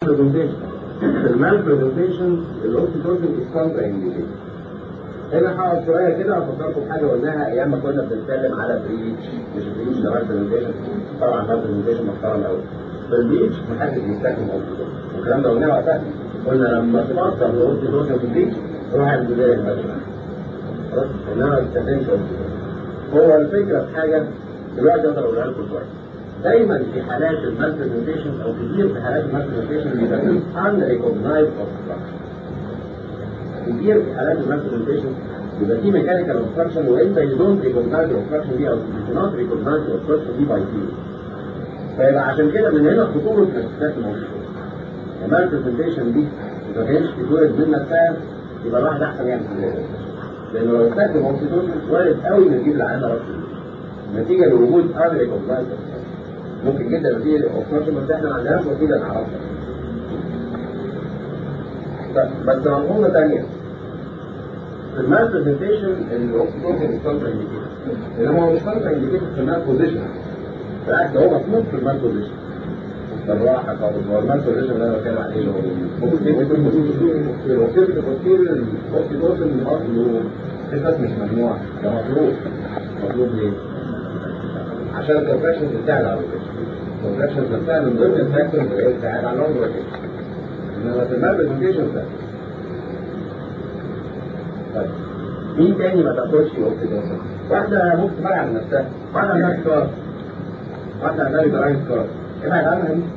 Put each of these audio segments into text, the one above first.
presentation. في المال برزنتيشن الاوكسيتوسين از كونترا انديكيشن هنا هقعد شويه كده افكركم بحاجه قلناها ايام ما كنا بنتكلم على بريتش مش بريتش ده مال برزنتيشن طبعا مال برزنتيشن محترم قوي في البريتش محدش بيستخدم اوكسيتوسين والكلام ده قلناه وقتها قلنا لما تفكر في اوكسيتوسين في البريتش روح على البدايه المبنى خلاص انما ما تستخدمش اوكسيتوسين هو الفكره في حاجه دلوقتي اقدر اقولها لكم شويه دايما في حالات المال برزنتيشن او كتير في حالات المال برزنتيشن بيبقى فيه unrecognized obstruction كتير في حالات المال برزنتيشن بيبقى فيه ميكانيكال obstruction وانت you don't recognize the obstruction دي او you cannot recognize the obstruction دي by feeling فيبقى عشان كده من هنا خطورة انك تستخدم اوكسيتوسين المال برزنتيشن دي اذا كانش تتولد من نفسها يبقى الواحد احسن يعمل كده لانه لو استخدم اوكسيتوسين وارد قوي انه يجيب العيان رأس نتيجة لوجود unrecognized obstruction ممكن جدا يبقى فيه اوبشن بس احنا ما عندناش وسيله نعرفها بس مفهومه ثانيه في المال برزنتيشن الاوكسيتوسين كونترا انديكيتد انما هو مش كونترا انديكيتد في المال بوزيشن بالعكس هو مطلوب في المال بوزيشن بالراحه خالص هو المال بوزيشن اللي انا بتكلم عليه اللي هو الاوكسيتوسين الاوكسيتوسين اصله بس مش ممنوع ده مطلوب مطلوب ليه؟ عشان الكونتراكشنز بتساعد على الكونتراكشنز نفسها من ضمن الفاكتورز اللي هي بتساعد على اللونج روتيشن انما في المال برزنتيشن ده طيب مين تاني ما تاخدش اوكسيتوسين؟ واحدة ممكن تبعد عن نفسها، واحدة عندها سكار واحدة عندها جراين سكار ابعد عنها دي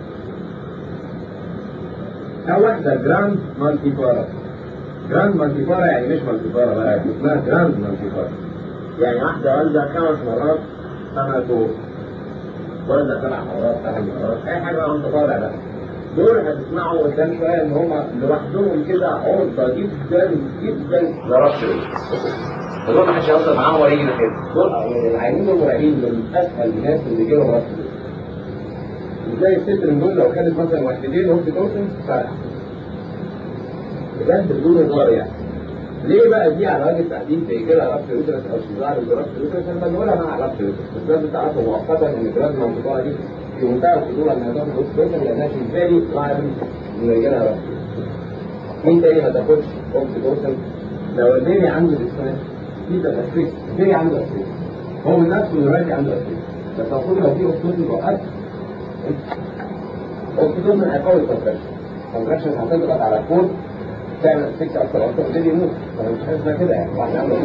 أو واحدة جراند مالتي بارا جراند مالتي بارا يعني مش مالتي بارا بقى اسمها جراند مالتي بارا يعني واحدة والدة خمس مرات سنة دور ولا سبع مرات ثمان مرات اي حاجه بقى وانت طالع بقى دول هتسمعوا قدام شويه ان هم لوحدهم كده عرضه جدا جدا لرش دول ما حدش يوصل معاهم ولا يجي ناحيتهم دول العينين دول مرعبين من اسهل الناس اللي بيجي لهم رش زي الست من دول لو كانت مثلا وحدتين اوكسيتوسين فرح بجد بدون هزار يعني ليه بقى دي على وجه التحديد زي كده ربط يوترس او شجاع الجراف يوترس انا بنقولها مع ربط يوترس بس لازم تعرفوا مؤقتا ان الجراف المنطقه دي في منتهى الخطوره انها تاخد اوكسيتوسين لانها بالنسبه واحد من رجالها ربط مين تاني ما تاخدش اوكسيتوسين لو البيبي عنده ديسكونكت دي تبقى ستريس البيبي عنده ستريس هو من نفسه دلوقتي عنده ستريس بس المفروض لو في اوكسيتوسين وقت اوكسيتوسين هيقوي الكونتراكشن الكونتراكشن هتضغط على الكود تعمل سكة أكتر أكتر البيبي يموت أنا مش حاسس كده يعني واحد عنده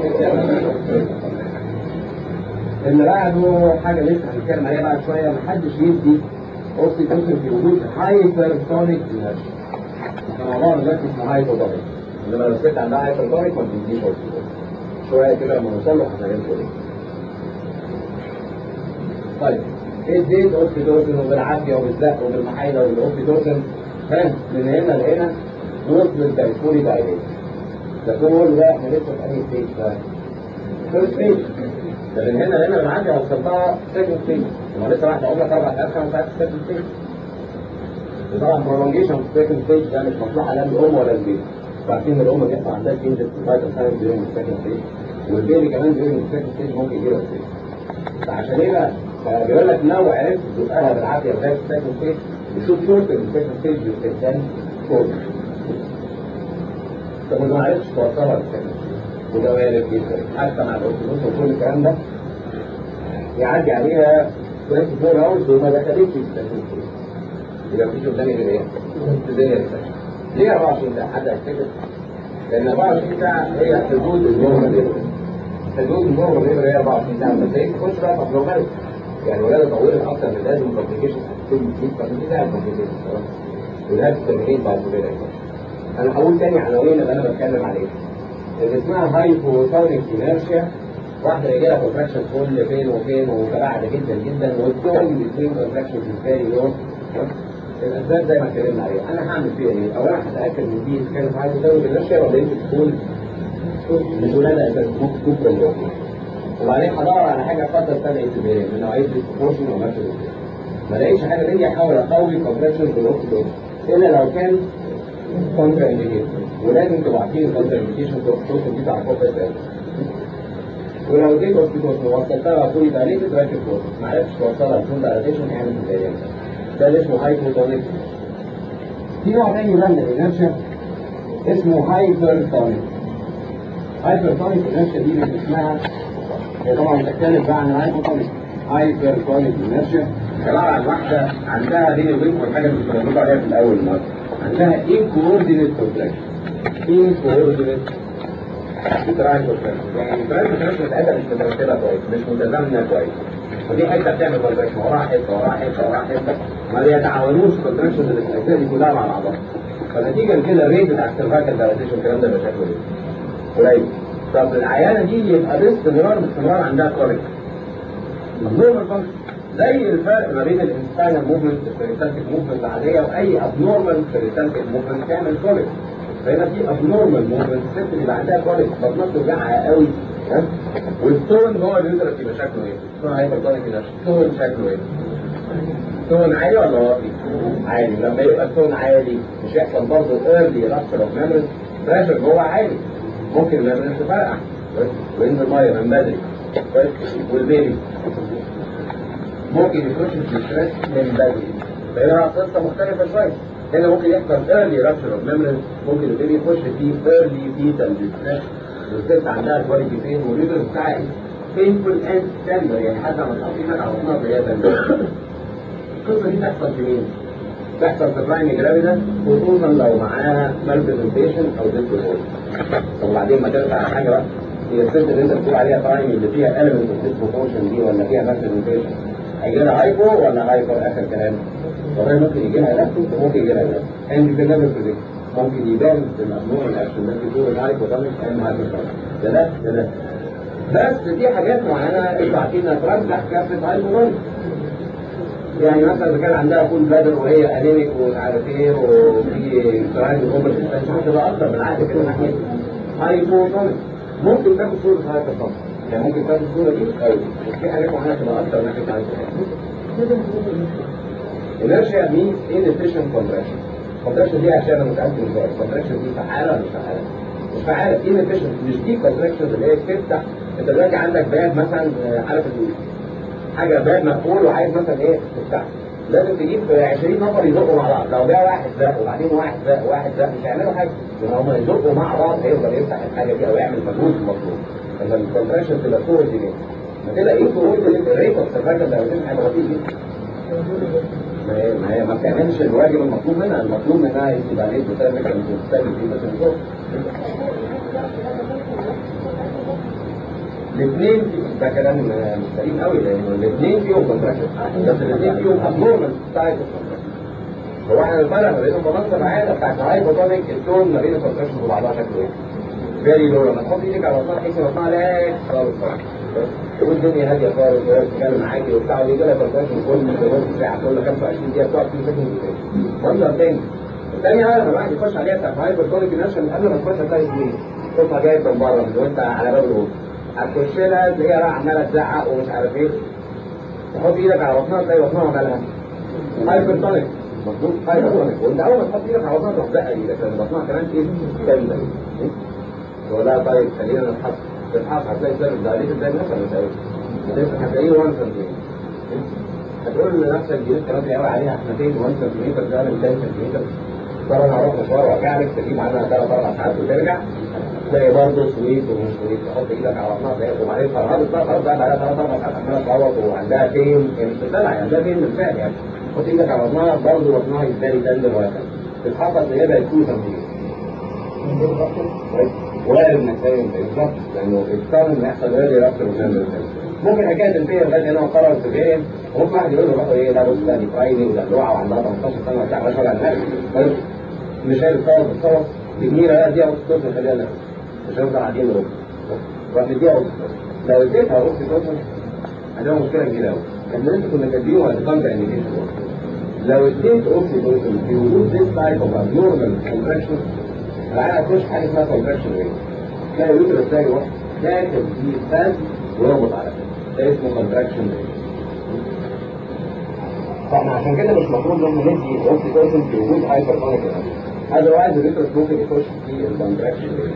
اللي بعده حاجة لسه هنتكلم عليها بعد شوية محدش يدي اوكسيتوسين في وجود هايبرتونيك انرجي الموضوع دلوقتي اسمه هايبوتونيك انما لو الست عندها هايبرتونيك ما بتديش اوكسيتوسين شوية كده لما نوصل له هفهمكم ليه طيب اديت اوكسيتوسين وبالعافية وبالزق وبالمحايلة وبالاوكسيتوسين ها من هنا لهنا وصل التليفوني دايركت ده كل ده احنا لسه في اي ستيج ده فيرست ستيج ده من هنا لهنا بالعافيه وصلتها سكند ستيج ما لسه واحده عمرك اربع ساعات خمس ساعات في سكند ستيج وطبعا برولونجيشن في سكند ستيج ده مش مصلحه لا للام ولا للبيبي عارفين الام بيحصل عندها تنزل في فايتال ساينس ديورنج السكند ستيج والبيبي كمان ديورنج السكند ستيج ممكن يجيله ستيج فعشان ايه بقى؟ فبيقول لك لو عرفت تزقها بالعافيه لغايه السكند ستيج بشوف شورت السكند ستيج باستخدام شورت طب ما عرفتش توصلها للسكن وده وارد جدا حتى مع الاوكسيدوس وكل الكلام ده يعدي عليها 24 اورز وما دخلتش السكن يبقى مفيش قدامي غير ايه؟ ابتدائي السكن ليه 24 ساعه حد هيفتكر؟ لان 24 ساعه هي حدود النورمال ليفل حدود النورمال ليفل هي 24 ساعه بس هي تخش بقى في ابنورماليتي يعني ولاده طويله اكتر من لازم كومبليكيشن هتكون 100 ساعه كومبليكيشن خلاص ولها تمرين بعد كده انا هقول تاني عناوين اللي انا بتكلم عليها اللي اسمها هايبوتونيك انيرشيا واحده يجي لها كونتراكشن كل فين وفين ومتباعده جدا جدا والتون بين كونتراكشن في يوم الاسباب زي ما اتكلمنا عليها انا هعمل فيها ايه؟ اولا هتاكد ان دي كانت هايبوتونيك انيرشيا ولا يمكن تكون مش ولاده اساسا ممكن تكون بروجرام وبعدين هدور على حاجه قد تستدعي انتباهي من نوعيه البروبورشن او ماتش ما لقيتش حاجه مني احاول اقوي كونتراكشن بالاوكسيدوز الا لو كان كونترا انديكيشن ولازم تبقوا عارفين الكونترا انديكيشن توصل دي على فوق اساسا ولو جيت اوكسيتوسن ووصلتها فولي دايليتد راكب فوق ما عرفتش توصلها فول دايليتيشن اعمل سيزاريان ده اللي اسمه هايبوتونيك في نوع تاني بقى من الانرشيا اسمه هايبر تونيك هايبر تونيك الانرشيا دي اللي اسمها هي طبعا بتختلف بقى عن الهايبر تونيك هايبر تونيك انرشيا عباره عن واحده عندها بين وبين والحاجه اللي كنا بنقول عليها في الاول مره عندها انكوردينيت كونتراكشن انكوردينيت بتراعي كونتراكشن يعني بتراعي كونتراكشن بتاعتها مش مترتبه كويس مش متزامنه كويس ودي حته بتعمل كونتراكشن وراها حته وراها حته وراها حته ما بيتعاونوش الكونتراكشن اللي في الاجزاء دي كلها مع بعضها فنتيجه لكده الريت بتاع السيرفايكال دايلاتيشن الكلام ده بيبقى شكله ايه؟ قليل طب العيانه دي يبقى باستمرار باستمرار عندها كوريك abnormal function زي الفرق ما بين الانسباينال موفمنت البريتالتيك موفمنت العاديه واي ابنورمال بريتالتيك موفمنت تعمل كوريك فهنا في ابنورمال موفمنت الست اللي عندها كوريك بطنها توجعها قوي ها والتون هو اللي يقدر يبقى شكله ايه؟ تون هايبرتونيك التون شكله ايه؟ تون عالي ولا واطي؟ عالي لما يبقى التون عالي مش يحصل برضه ايرلي رابشر اوف ميموريز بريشر جوه عالي ممكن الميموريز تفرقع وينزل ميه من بدري والبيبي ممكن يخش في ستريس من بدري فهنا قصه مختلفه شويه هنا ممكن يحصل early rupture of memories ممكن البيبي يخش في early fetal distress والست عندها كواليتي بين والليفر بتاعها painful and tender يعني حتى لما تحط ايدك على بطنها تلاقيها tender القصه دي تحصل في مين؟ تحصل في برايمي جرافيدا خصوصا لو معاها مالبرزنتيشن او ديسبورت طب وبعدين ما ترجع على حاجه بقى هي الست اللي انت بتقول عليها برايمي اللي فيها element of disproportion دي ولا فيها مالبرزنتيشن هيجي لها هايبو ولا هايبر اخر كلام؟ والله ممكن يجي لها لاكتو وممكن يجي لها لاكتو and you can never predict ممكن يبان في الابنور الاكشن ده بيقول الهايبو ده مش اهم هايبر ده لا ده لا بس في حاجات معينه انتوا عارفينها ترجح كافه هايبو يعني مثلا اذا كان عندها فول بلادر وهي انيميك ومش عارف ايه وفي كرايم اوفر ممكن تبقى اكتر من العاده كده ناحيه هايبوتونيك ممكن تاخد صوره هايبوتونيك يعني ممكن تاخد الصوره دي قوي بس في حاجات معينه تبقى اكتر ناحيه هايبوتونيك inertia means inefficient compression compression دي عشان انا متاكد من ذلك compression دي فعاله ولا مش فعاله؟ مش فعاله inefficient مش دي compression اللي هي بتفتح انت دلوقتي عندك باب مثلا عارف حاجه باب مقفول وعايز مثلا ايه تفتحه لازم تجيب 20 نفر يزقوا مع بعض لو جه واحد زق وبعدين واحد زق واحد زق مش هيعملوا حاجه لان هم يزقوا مع بعض هيقدر يفتح الحاجه دي او يعمل مجهود مطلوب لما الكونتراكشن تبقى كوردينيت ما تبقى ايه كوردينيت الريت اوف سرفايفل لو هيبقى بسيط جدا ما هي ما هي ما بتعملش الواجب المطلوب منها المطلوب منها يبقى ليه بتعمل كان بتستخدم فيه بس الاثنين ده كلام مش سليم قوي لان الاثنين فيهم كونتراكشن بس الاثنين فيهم ابنورمال تايب هو احنا الفرق ما بينهم بنص العاده بتاعت الهايبوتونيك التون ما بين الكونتراكشن وبعضها شكله ايه؟ فيري لو لما تحط ايدك على بطنها تحس ان بطنها لاك خالص والدنيا هاديه خالص وهي بتتكلم معاكي وبتاع ويجي لها كونتراكشن كل نص ساعه كل 25 دقيقه بتقعد فيه سكند منظر تاني الثانية بقى لما الواحد يخش عليها بتاعت هايبوتونيك انرشن قبل ما تخش هتلاقي سويت صوتها جاي من بره من وانت على باب الغرفه هتخش لها تلاقيها بقى عماله تزعق ومش عارف ايه تحط ايدك على بطنها تلاقي بطنها مالها هايبرتونيك مظبوط هايبرتونيك وانت اول ما تحط ايدك على بطنها تروح زقه ايدك لان بطنها كمان ايه تندر تقول لها طيب خلينا نتحط تتحط هتلاقي سيرفس دايليتد زي الناس ولا مش قوي هتلاقيه 1 سنتيمتر هتقول لنفسك دي لسه بدري قوي عليها احنا فين 1 سنتيمتر ده من 10 سنتيمتر طبعا هروح مشوار وارجع لك تجيب عنها ثلاث اربع ساعات وترجع تلاقي برضه سويت ومش سويت تحط ايدك على بطنها تلاقي وبعدين فرهدت بقى خلاص بقى بقى ثلاث اربع ساعات عماله تعوض وعندها فين يعني مش بتدلع يعني عندها فين بالفعل يعني تحط ايدك على بطنها برضه بطنها يزدري تندر وهكذا تتحط ان هي بقت 2 سنتيمتر وارد انك فاهم بالظبط لانه الكارن اللي يحصل ايرلي رابتر ممكن حكايه تنتهي لغايه هنا وقرر سيفيريان وممكن واحد يقول له بقى ايه لا بص ده دي برايمي ودلوعه وعندها 18 سنه وبتاع مش ولا الناس مش عارف خالص خالص تجميله لا دي اوكسيتوسن خليها لك مش هنفضل قاعدين نروح روح نديها اوكسيتوسن لو اديتها اوكسيتوسن عندها مشكله كبيره قوي كان لازم كنا كاتبينه ولا كونتر انديكيشن لو اديت اوكسيتوسن في وجود this type of abnormal contraction العيال هتخش حاجه اسمها contraction rate تلاقي الوتر تلاقي واحد داخل في فاز ويربط على كده ده اسمه contraction rate فاحنا عشان كده مش المفروض ان ندي اوكسيتوسن في وجود هايبرتونيك هذا واحد الوتر ممكن يخش في الكونتراكشن ريت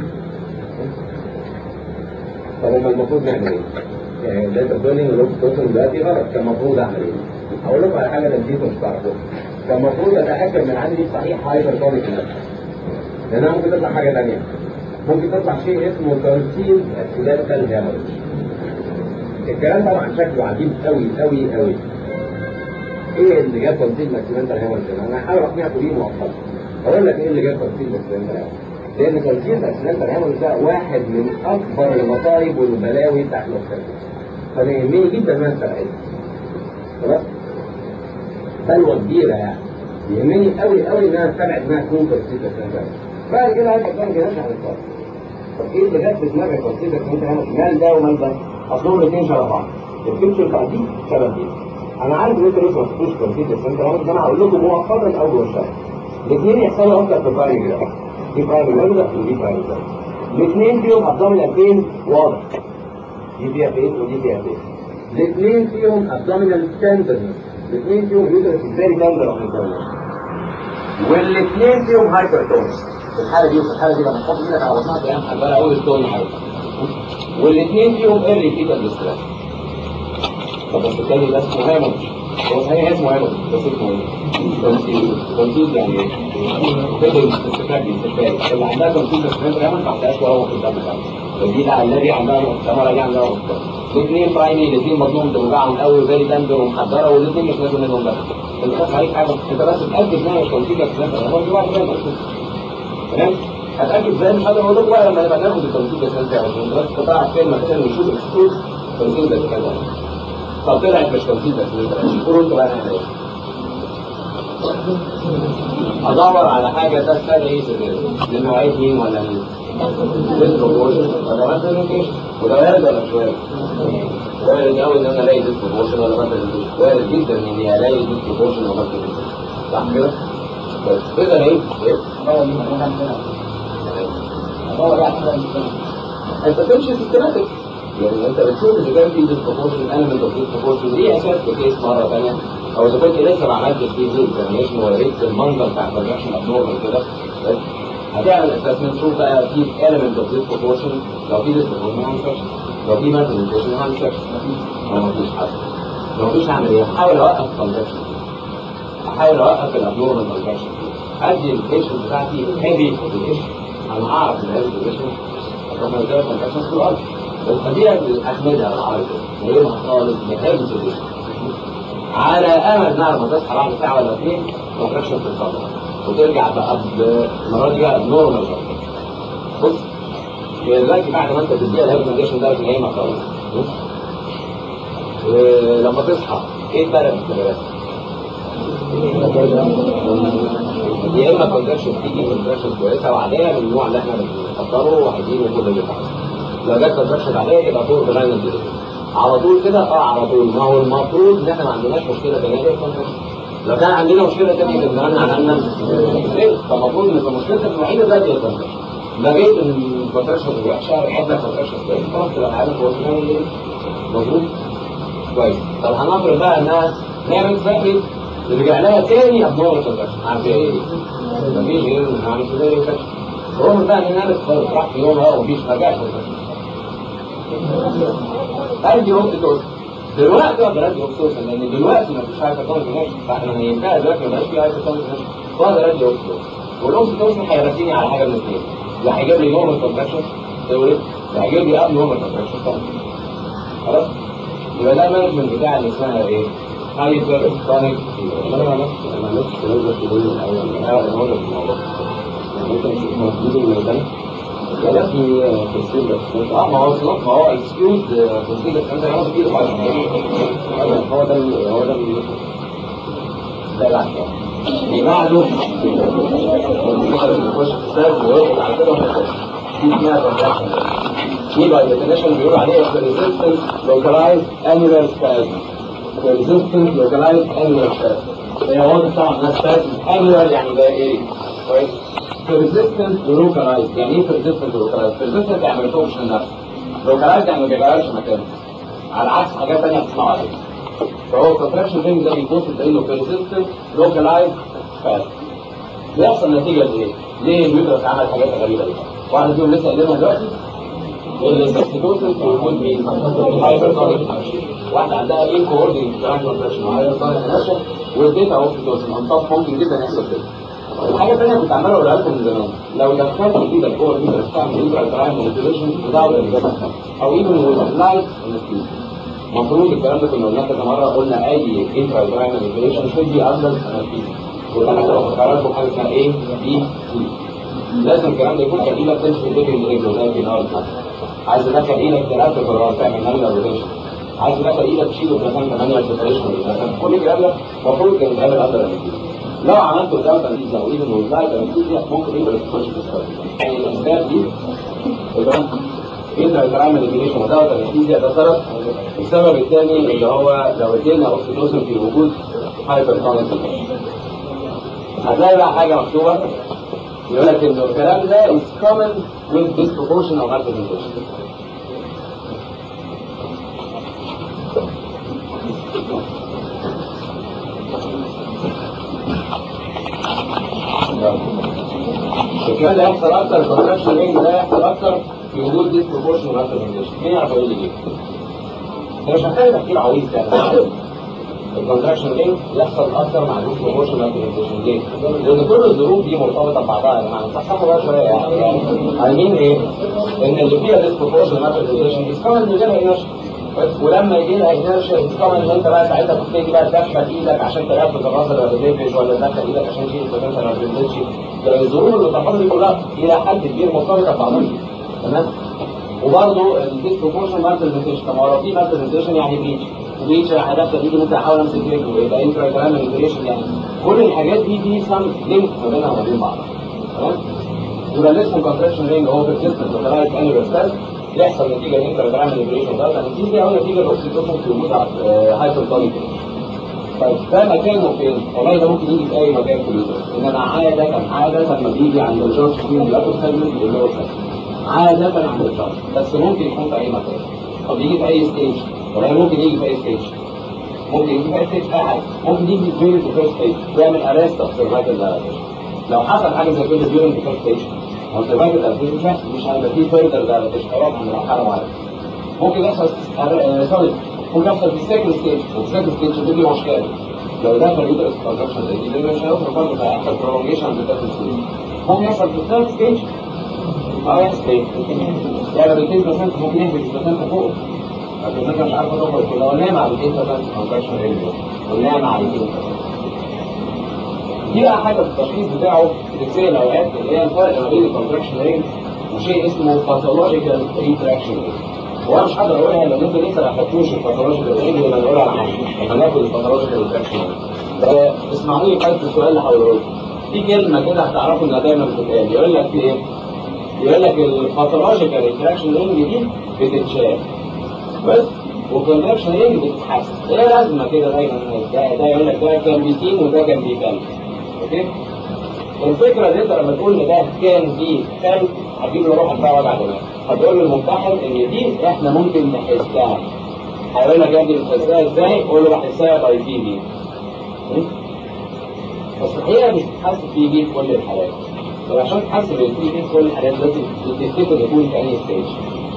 طب هما المفروض نعمل ايه؟ يعني ده تقول لي الاوكسيتوسن دلوقتي غلط كان المفروض اعمل ايه؟ هقول لكم على حاجه نسيتوا مش تعرفوها فالمفروض اتاكد من عندي صحيح هايبر تونيك لانها ممكن تطلع حاجه ثانيه ممكن تطلع شيء اسمه ترتيب اكسيدنتال هيموريج الكلام طبعا شكله عجيب قوي قوي قوي ايه اللي جاب تنسيق الاكسيدنتال هيموريج انا هحاول اقنعكم بيه مؤقتا اقول لك ايه اللي جاب تنسيق الاكسيدنتال هيموريج لان تنسيق الاكسيدنتال هيموريج ده واحد من اكبر المصايب والبلاوي بتاعت الاكسيدنتال فانا يهمني جدا ان انا استبعدها خلاص بلوه كبيره يعني يهمني قوي قوي ان انا استبعد انها تكون تنسيق الاكسيدنتال بعد كده هيبقى كان جهاز على الفرق طب ايه اللي جاب في دماغك تنسيق الاكسيدنتال هيموريج مال ده ومال ده اصلهم الاثنين شبه بعض الفيتشر بتاع دي شبه دي انا عارف ان انت لسه ما شفتوش تنسيق الاكسيدنتال انا هقول لكم مؤقتا اول شهر الاثنين يحصلوا اكتر في البرايمري كده دي برايمري واحده ودي برايمري كده الاثنين فيهم ابدومينال بين واضح دي فيها بين ودي فيها بين الاثنين فيهم ابدومينال تندرنس الاثنين فيهم يوترس فيري تندر اوف والاثنين فيهم هايبرتونس في الحاله دي وفي الحاله دي لما تحط ايدك على بطنها تلاقيها محجره قوي التون عالي والاثنين فيهم ايرلي فيتال ديستريس طب بس التاني ده اسمه هيموج هو صحيح اسمه هيموج بس اسمه ايه؟ تنسيق تنسيق يعني ايه؟ فيدل استفاق استفاق اللي عندها تنسيق استفاق هيموج ما عندهاش وهو في الدم خالص ودي لا الذي عندها مؤتمرة دي عندها مؤتمرة الاثنين برايمي الاثنين مضمون بوجعهم قوي وفيري تندر ومحضره والاثنين مش لازم منهم بس انت خاف عليك حاجه انت بس تتاكد انها مش تنسيق استفاق هو في واحد تمام هتاكد ازاي مش هقدر اقول لك بقى لما نبقى ناخد التنسيق استفاق عشان بس تعرف فين مثلا نشوف اكسكلود تنسيق استفاق طب طلعت مش تنسيق استفاق قولوا انتوا بقى نعمل ايه؟ ادور على حاجه تستدعي ايه للنوعيه مين ولا مين؟ ديسبروبورشن ولا مثلا ايه؟ وده وارد ولا مش وارد؟ وارد قوي ان انا الاقي ديسبروبورشن ولا مثلا وارد جدا اني الاقي ديسبروبورشن ولا مثلا صح كده؟ بس كده ايه؟ انت تمشي سيستماتيك يعني انت بتشوف اذا كان في ديسبروبورشن element اوف ديسبروبورشن دي اساس في كيس مره ثانيه او اذا كنت لسه ما عملتش فيه دي اكزامينشن وريت المنظر بتاع الترانزكشن ابنورمال كده بس هتعمل اسسمنت تشوف بقى في element اوف ديسبروبورشن لو في ديسبروبورشن هعمل سكشن لو في مالتيبيكيشن هعمل سكشن لو ما فيش حاجه لو مفيش هعمل ايه؟ هحاول اوقف الترانزكشن احاول اوقف الابنورمال ترانزكشن ادي البيشنت بتاعتي هيفي كومبليكيشن انا اعرف ان هيفي كومبليكيشن رغم ان ترانزكشن في الارض بس دي احمدها العربي هي خالص هيفي كومبليكيشن على امل نعرف ما تصحى بعد ساعه ولا اثنين كونتراكشن في الصدر وترجع بقى المره دي بقى نورمال بص هي دلوقتي بعد ما انت تديها الهيرب كونديشن ده نايمه خالص بص لما تصحى ايه الفرق في الكلام؟ يا اما كونتراكشن تيجي كونتراكشن كويسه وعاديه من النوع اللي احنا بنفكره وعايزين وكل اللي لو جت كونتراكشن عاديه يبقى فوق بناين على طول كده اه على طول ما هو المفروض ان احنا ما عندناش مشكله ثانيه غير الكونتراكشن لو كان عندنا مشكله ثانيه كان زمان عملنا ليه؟ فالمفروض ان المشكله الوحيده ده هي الكونتراكشن لقيت ان الكونتراكشن وحشه عندنا كونتراكشن كويس خلاص تبقى عارف هو بنعمل ايه مظبوط كويس طب هنفرض بقى انها نعمل سكري رجع لها تاني ابنور كونتراكشن عارف ايه؟ مفيش غير ان هعمل كده ليه هو بقى ان انا خلاص راح في يوم اه ومفيش ما جاش ادي وقت توصل دلوقتي اقدر ادي وقت توصل لان دلوقتي ما فيش حاجه توصل هناك فاحنا هينتهي دلوقتي ما بقاش في حاجه توصل هناك فاقدر ادي وقت توصل والاوكس توصل هيرسيني على حاجه من الاثنين لا هيجيب لي نورمال كونتراكشن تقول لا هيجيب لي اب نورمال كونتراكشن طبعا خلاص يبقى ده المانجمنت بتاع اللي اسمها ايه؟ هايبر كرونيك انا ما عملتش ما عملتش كلام في الاول انا هقول لك الموضوع ممكن موجود الميدان ولا في تفسير بس اه ما هو ما هو اكسكيوز تفسير بس انت عارف كتير هو ده هو ده ده العكس بعده يخش في السبب ويقعد على كده دي اسمها ترانزاكشن دي باي ديفينيشن بيقولوا عليها ريزيستنس لوكالايز انيمال سبازم ريزيستنس لوكالايز انيمال سبازم هي واضح طبعا انها سبازم انيمال يعني ده ايه كويس ريزيستنس لوكالايز يعني ايه ريزيستنس لوكالايز ريزيستنس يعني ما بيفوقش النفس لوكالايز يعني ما بيغيرش مكانه على عكس حاجات ثانيه بتسمعوا عليها فهو كونتراكشن رينج ده بيبص لانه ريزيستنس لوكالايز فاست بيحصل نتيجه لايه؟ ليه اليوترس عمل حاجات غريبه دي؟ واحد فيهم لسه قايلينها دلوقتي الاستاتيكوسن في وجود مين؟ الهايبرتونيك واحده عندها ايه كوردينيت كونتراكشن وهايبرتونيك انرشيا والديتا اوكسيتوسن انطاف ممكن جدا يحصل كده الحاجة الثانية كنت عمال اقولها لكم من زمان لو دخلت ايدك جوه الايد بتعمل انترا مانيبيوليشن without الجسم او even with light anesthesia المفروض الكلام ده كنا قلناه كذا مرة قلنا اي انترا مانيبيوليشن should be under anesthesia وده حتى لو فكرت لكم حاجة اسمها ايه بي سي لازم الكلام ده يكون كان ايدك تمشي ايديك رجله زي في الارض عايز تدخل ايدك ترتب الراس تعمل مانيوال روتيشن عايز تدخل ايدك تشيله في مكان مانيوال سيبريشن كل الكلام ده المفروض كان يتعمل اندر انستيزيا لو عملته ده تنفيذ او ايده وزعت انستيزيا ممكن يبقى تخش في السبب يعني الاسباب دي تمام انت بتعمل الانيميشن وزعت انستيزيا ده سبب السبب الثاني اللي هو لو ادينا اوكسيتوسن في وجود هايبر هتلاقي بقى حاجه مكتوبه يقول لك انه الكلام ده is common with disproportion of hypertension الكلام ده يحصل اكتر الكونتراكشن رينج ده يحصل اكتر في وجود disproportion of hypertension مين يعرف يقول لي ليه؟ ده مش محتاج تفكير عويص يعني الكونتراكشن رينج يحصل اكتر مع disproportion of hypertension ليه؟ لان كل الظروف دي مرتبطه ببعضها يا جماعه صحصحوا بقى شويه يعني عايزين ايه؟ ان اللي فيها disproportion of hypertension دي كمان اللي جالها انرشيا ولما يجي لها انرشيا طبعا ان انت بقى ساعتها تبتدي بقى تدخل ايدك عشان ترفض الراس اللي ما بتدفش ولا تدخل ايدك عشان تشيل البوتنشال اللي ما بتدفش الظروف اللي بتحصل دي كلها الى حد كبير مرتبطه ببعضها تمام وبرضه الديسبروبورشن مال برزنتيشن طب هو في مال برزنتيشن يعني بريتش بريتش راح ادخل ايدي ممكن احاول امسك رجله ويبقى انترا كلام انتريشن يعني كل الحاجات دي في سم لينك ما بينها وما بين بعض تمام وده اللي اسمه كونتراكشن رينج هو بيرسيستنت لغايه اني بيرسيست يحصل نتيجه الانترا كلام انتريشن ده النتيجه او نتيجه الاوكسيتوسن في وجود هايبرتونيك طيب ده مكانه فين؟ والله ده ممكن يجي في اي مكان في اليوتيوب انما عاده كان عاده لما بيجي عند الجورج فين الابر سيجمنت اللي هو عادة عند الشخص بس ممكن يكون في أي مكان طب يجي في أي ستيج ولا ممكن يجي في أي ستيج ممكن يجي في أي ستيج أحد ممكن يجي في في فيرست ستيج يعمل أريست أوف سيرفايكال دايلاتيشن لو حصل حاجة زي كده ديورنج في فيرست ستيج أو سيرفايكال دايلاتيشن مش هيبقى فيه فيرذر دايلاتيشن خلاص عند مرحلة معينة ممكن يحصل سوري ممكن يحصل في السكند ستيج وفي السكند ستيج دي مشكلة لو ده في اليوترس كونتراكشن دي مش هيوصل برضه هيحصل برولونجيشن في السكند ستيج ممكن يحصل في الثيرد ستيج اه يحصل ايه؟ يعني 200% ممكن يهبط 2% فوق لكن انت مش عارف تخرج كده لو نام على 200% كونتراكشن رينج ونام على 200% دي بقى حاجه في التشخيص بتاعه بتتسال اوقات اللي هي الفرق ما بين الكونتراكشن رينج وشيء اسمه باثولوجيكال ريتراكشن رينج وانا مش هقدر اقولها لان انتوا لسه ما خدتوش الباثولوجيكال رينج لما نقولها معاكم هناخد الباثولوجيكال ريتراكشن رينج اسمعوا لي قلت السؤال اللي هقوله لكم في كلمه كده هتعرفوا انها دايما بتتقال يقول لك ايه؟ يقول لك الباثولوجيكال ريتراكشن رينج دي بتتشال بس والكونتراكشن رينج بتتحسن ايه لازمه كده دايما ده, ده يقول لك ده كان بيسين وده كان بيكلم اوكي الفكره دي انت لما تقول ان ده كان بيكلم هتجيب له روحك بقى وجع دماغ هتقول للممتحن ان دي احنا ممكن نحسها هيقول لك يا ابني بتحسها ازاي؟ قول له بحسها باي بي بي بس الحقيقه مش بتحس بي بي في كل الحالات وعشان تحسب البي في كل الحاجات لازم تفتكر يكون في اي ستيج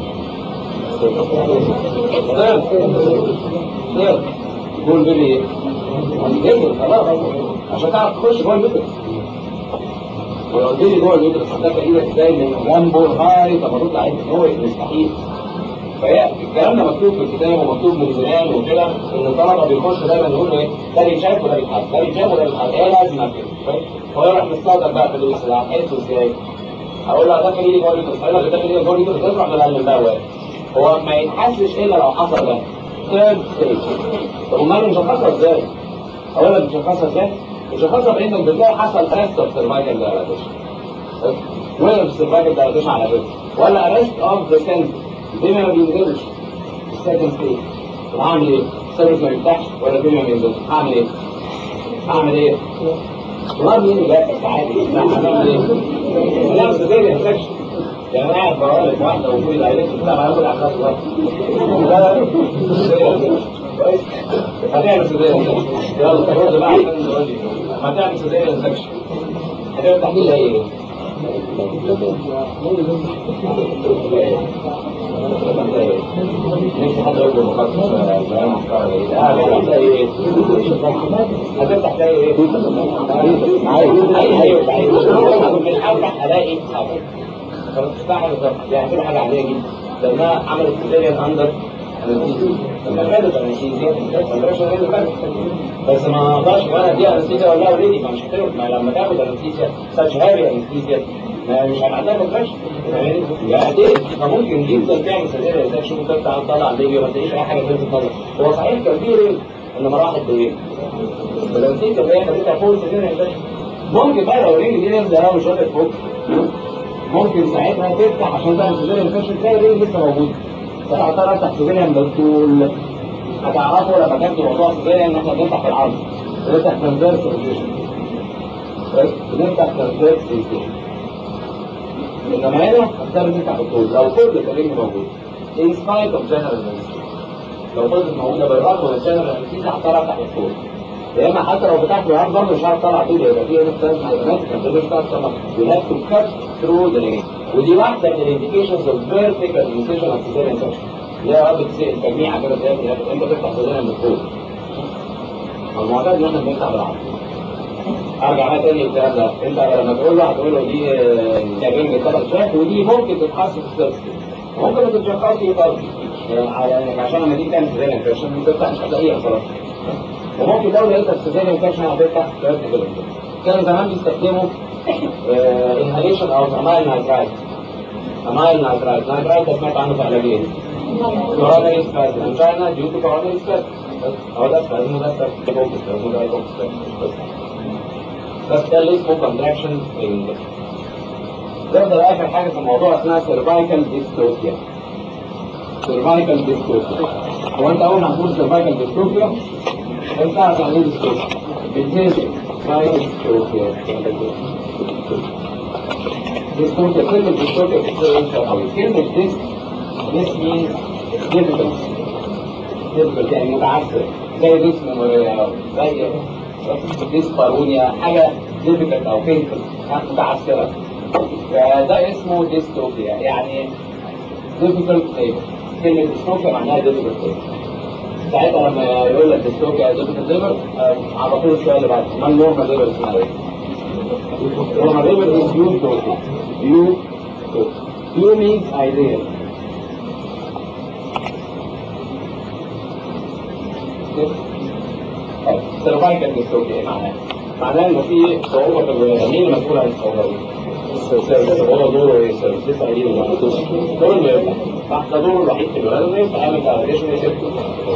يكون بيبي ايه؟ هتفتكر خلاص عشان تعرف تخش جوه البيبي ولو البيبي جوه البيبي هتدخل ايدك ازاي من جنبه لغايه ما تطلع عينك هو مستحيل فهي الكلام ده مكتوب في الكتاب ومكتوب من زمان وكده ان الطلبه بيخش دايما يقول ايه ده بيتشاف وده بيتحس ده بيتشاف وده بيتحس ايه لازمه كده هو يروح مستخدم بقى في الوصل هتحسه ازاي؟ هقول له داخل ايدي جوه اليوتيوب هقول لك داخل ايدي جوه اليوتيوب تطلع من قلب بقى هو ما يتحسش الا لو حصل ده ثيرد ستيج طب امال مش هتحصل ازاي؟ هقول لك مش هتحصل ازاي؟ مش هتحصل بانك بتلاقي حصل ريست اوف سيرفايكال دايلاتيشن وقف سيرفايكال دايلاتيشن على فكره ولا ريست اوف ذا سنتر دي ما بينزلش السكند ستيج طب هعمل ايه؟ السيرفس ما بيفتحش ولا الدنيا ما بينزلش هعمل ايه؟ هعمل ايه؟ والله مين اللي جاب عادي هعمل ايه؟ لا بس زي الانفكشن يعني انا قاعد بقول لك واحده وكل العيالات بتلعب على كل احداث الوقت هتعمل سوداء يلا خد بقى عشان نقول لي هتعمل سوداء انفكشن هتعمل تحليل ايه؟ نفسي حد يقول مخصص بيان افكار ايه اه لا لا ايه هتفتح تلاقي ايه عايز عايز من افتح الاقي حاجه فبتفتح يعني كده حاجه عاديه جدا لانها عملت سيزيريان اندر لما خدت انستيزيا بس ما اقدرش وانا دي انستيزيا ولا اوريدي ما مش هتعرف ما لما تاخد انستيزيا ساتش هاري انستيزيا ما مش هيبقى عندها كونتراكشن يعني ايه فممكن جدا تعمل سيزيريان انفكشن وتطلع تطلع بيبي وما تلاقيش اي حاجه تلفت نظر هو صحيح كان في رينج انما راحت بايه؟ فالانستيزيا اللي هي خدتها فوق سيزيريان انفكشن ممكن بقى لو الرينج دي نازله قوي مش واخد فوق ممكن ساعتها تفتح عشان تعمل سيزيريان انفكشن تلاقي الرينج لسه موجود فاعتبر افتح سيزيريان بالطول هتعرفوا لما كان موضوع سيزيريان ان احنا بنفتح في العرض بنفتح ترانزيرس روتيشن بس بنفتح ترانزيرس روتيشن انما هنا هتضطر تفتح بالطول لو كل الرينج موجود in spite of general anesthesia لو فضلت موجوده بالرغم من general anesthesia هضطر افتح بالطول يا اما حتى لو فتحت بالعرض برضه مش هعرف اطلع طول يبقى في هنا ستاند علامات كان مش هتعرف تطلع you have to cut through the ring ودي واحده من الانديكيشنز اوف vertical incision of cesarean section اللي هي رابط تجميع كده زي انت تفتح cesarean بالطول المعتاد ان احنا بنفتح بالعرض ارجع بقى تاني الكلام ده انت لما تقول له هتقول له دي تجربه ثلاث شهور ودي ممكن تتحسن في السيرفس ممكن ما تتشخصش برضه يعني عشان لما تيجي تعمل سيزاريان انفكشن تفتح مش هتلاقيها خلاص وممكن لو لقيت السيزاريان انفكشن هتفتح فيرتيكال كان زمان بيستخدموا انهاليشن او امايل نايترايت امايل نايترايت نايترايت سمعت عنه في علاجين كورونري سبازم انجينا ديو تو كورونري سبازم هو ده سبازم وده سبازم فوكس ده فوكس بس ده اللي اسمه كونتراكشن رينج نبدا اخر حاجه في الموضوع اسمها سيرفايكال ديستوفيا سيرفايكال ديستوفيا هو انت اول ما هتقول سيرفايكال ديستوفيا انت تعرف يعني ايه ديستوفيا بتنزل سيرفايكال ديستوفيا ديستوفيا كلمه ديستوفيا بتنزل قوي كلمه ديست this means difficult difficult يعني متعسر زي جسم زي ديسبارونيا حاجه difficult او painful متعسره فده اسمه ديستوفيا يعني difficult labor كلمة ديستوفيا معناها difficult labor ساعتها لما يقول لك ديستوفيا difficult labor على طول السؤال اللي بعده ما النورمال labor اسمها ايه؟ النورمال labor is you talking you talk you means ideal سيرفايكال ديستوفيا ايه معناها؟ معناها انه في صعوبة في الولادة مين المسؤول عن الصعوبة دي؟ هو دوره ايه السيرفيس لسه قايلين دوره انه يفتح صح ده دوره الوحيد في الولاده انه يفتح يعمل فاليديشن ويسيبته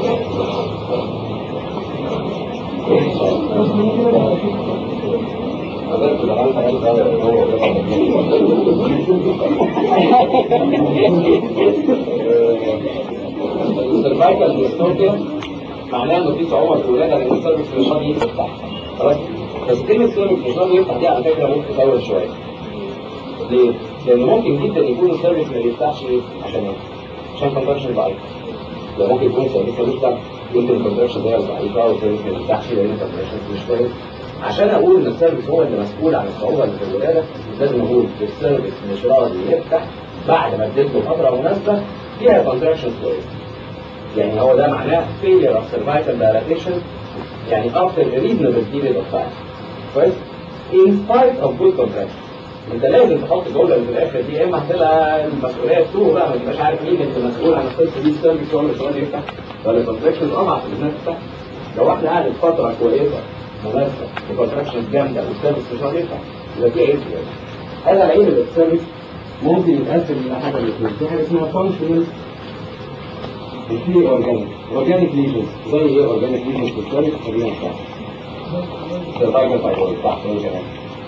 السيرفايكال ديستوبيا معناها انه في صعوبه في الولاده لان السيرفيس مش راضي يفتح خلاص بس كلمه سيرفيس مش راضي يفتح دي على فكره ممكن تطول شويه ليه؟ لأن ممكن جدا يكون السيرفيس ما يفتحش ايه؟ عشان ايه؟ عشان كونتراكشن ضعيف. ده ممكن يكون السيرفيس ملوش دعوة يمكن الكونتراكشن ده ضعيفة والسيرفيس ما يفتحش لأن الكونتراكشن مش كويس. عشان أقول إن السيرفيس هو اللي مسؤول عن الصعوبة اللي في الولادة لازم أقول السيرفيس مش راضي يفتح بعد ما اديت له فترة مناسبة فيها كونتراكشن كويس. يعني هو ده معناه failure of cervical dilatation يعني after a reasonable period of time. كويس؟ in spite of good contraction. انت لازم تحط جمله في الاخر دي يا اما هتبقى المسؤوليه بتوعه بقى ما تبقاش عارف مين اللي مسؤول عن القصه دي السيرفيس ولا السؤال يفتح ولا الكونتراكشن اضعف الناس تفتح لو واحده قعدت فتره كويسه مناسبه وكونتراكشن جامده والسيرفيس مش راضي يفتح يبقى في عيب هذا العيب اللي في السيرفيس ممكن يتقسم الى حاجه من الاثنين في حاجه اسمها فانكشنال وفي اورجانيك اورجانيك ليجنز زي ايه اورجانيك ليجنز في السيرفيس خلينا نفتح سيرفايفل فايبرويد صح ايه كمان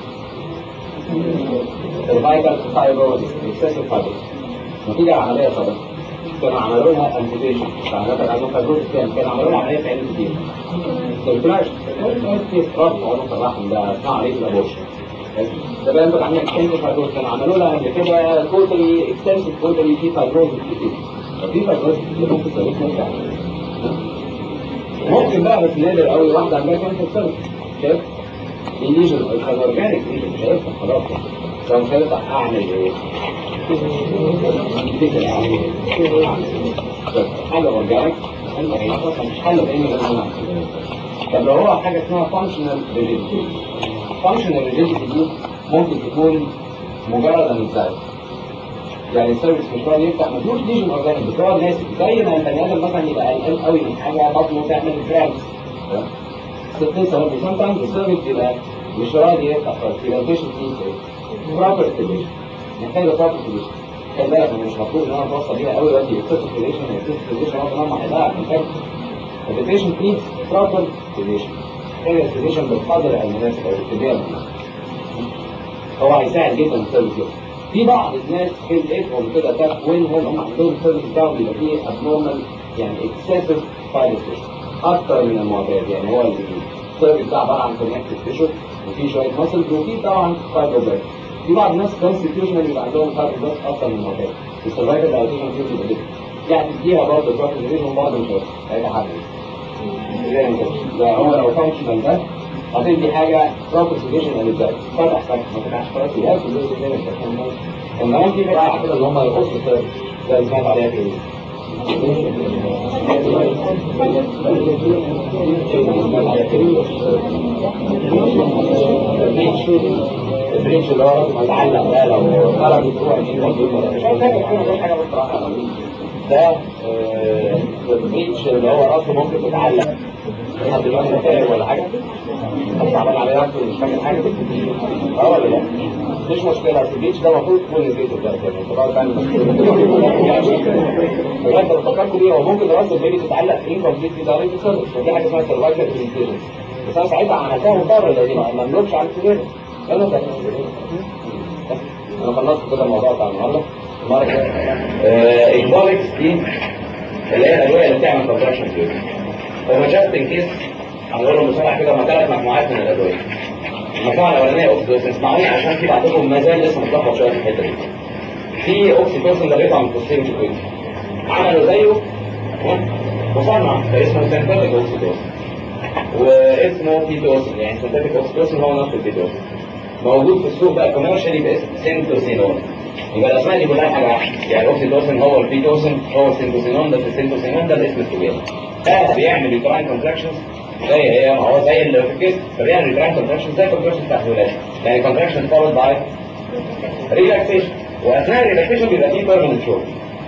سيرفايكال فايبروزيس اكسسيف فايبروزيس نتيجة عملية صدق كانوا عملوا لها امبوتيشن فعملت عندهم فايبروزيس كان كانوا عملوا لها عملية في عين كتير سيرفلاش في اضطراب في عنق الرحم ده اسمها عملية الابورشن ده بقى انت عندك اكستنسيف فايبروزيس كانوا عملوا لها قبل كده توتالي اكستنسيف توتالي في فايبروزيس كتير ففي فايبروزيس كتير ممكن تسويك نرجع ممكن بقى بس نادر قوي واحدة عندها كانسر سيرفس شايف؟ دي ليجن كان اورجانيك ليجن مش هيفتح خلاص لو مش هيفتح اعمل ايه؟ تفتكر اعمل ايه؟ أعمل إيه؟ بس حاجه اورجانيك انت خلاص مش حل بين الغنى طب لو هو حاجه اسمها فانكشنال ريجيديتي فانكشنال ريجيديتي دي ممكن تكون مجرد انزال يعني السيرفيس مش راضي يفتح ما فيهوش ليجن اورجانيك بس هو ناسي زي ما البني ادم مثلا يبقى قلقان قوي من حاجه بطنه تعمل جرامز ستين سنه سام تايمز السيرفيس يبقى مش راضي يفتح خالص يبقى البيشنت فيه ايه؟ بروبر ستيبيشن محتاجه بروبر ستيبيشن خلي بالك أنا مش مطلوب ان انا اتوصل بيها قوي دلوقتي اكسسيف ستيبيشن اكسسيف ستيبيشن اصلا ما هيضيع الكونتاكت البيشنت نيدز بروبر ستيبيشن محتاجه ستيبيشن بالقدر المناسب او بالكميه المناسبه هو هيساعد جدا في السيرفيس كده في بعض الناس في الايفون كده تكوينهم هم عندهم السيرفيس بتاعهم بيبقى فيه ابنورمال يعني اكسسيف فايبريشن اكتر من المعتاد يعني هو السيرفيس ده عباره عن كونكتد تيشو وفي شويه ماسلز وفي طبعا فايبروبلاست في بعض الناس كونستيتيوشنال بيبقى عندهم فايبروبلاست اكتر من المعتاد السرفايفل دايليتيشن فيه بيبقى كده يعني تديها برضه تروح تديها وبرضه مش هيبقى حاجه هو لو فانكشنال ده هتدي حاجه بروبر سيجيشن انزاي فتح فتح ما فتحش خلاص يبقى في الجزء الثاني انما في بقى كده اللي هم يقصوا السيرفيس ده اللي سمعت عليها في البريتش اللي هو راسه متعلق ده لو خرج بتروح مش عارف كده حاجه بصراحه ده البريتش اللي هو راسه ممكن تتعلق حد دلوقتي فاهم ولا حاجه حد عمل عليه نفسه مش فاكر حاجه اه ولا لا مفيش مشكله اصل البيتش ده المفروض تكون البيت ده يعني انت بقى تعمل بجد لو فكرت بيه هو ممكن راس البيبي تتعلق في انكمبليت دايركت سيرفيس ودي حاجه اسمها سيرفايكال بريزنتيشن بس انا ساعتها عملتها مضطر لان ما مملكش على الكبير انا ده انا خلصت كده الموضوع بتاع النهارده المره الجايه البولكس دي اللي هي الادويه اللي بتعمل كونتراكشن فيوجن هو جاست ان كيس هنقول لهم بسرعه كده هم ثلاث مجموعات من الادويه المجموعه الاولانيه اوكسيتوسن اسمعوني عشان في بعضهم ما زال لسه متلخبط شويه في الحته دي في اوكسيتوسن ده بيطلع من الفوسفين في عملوا زيه مصنع اسمه سينثيتيك اوكسيتوسن واسمه بيتوسن يعني سينثيتيك اوكسيتوسن هو نفس البيتوسن موجود في السوق بقى كوميرشالي باسم سينتوسينون يبقى الاسماء دي كلها حاجه واحده يعني الاوكسيتوسن هو البيتوسن هو السينتوسينون ده السينتوسينون ده الاسم الكبير ده بيعمل يوتراين كونتراكشنز زي هي ما هو زي اللي في الجسم فبيعمل يوتراين كونتراكشنز زي الكونتراكشن بتاع الولاده يعني كونتراكشن فولد باي ريلاكسيشن واثناء الريلاكسيشن بيبقى فيه بيرمننت شورت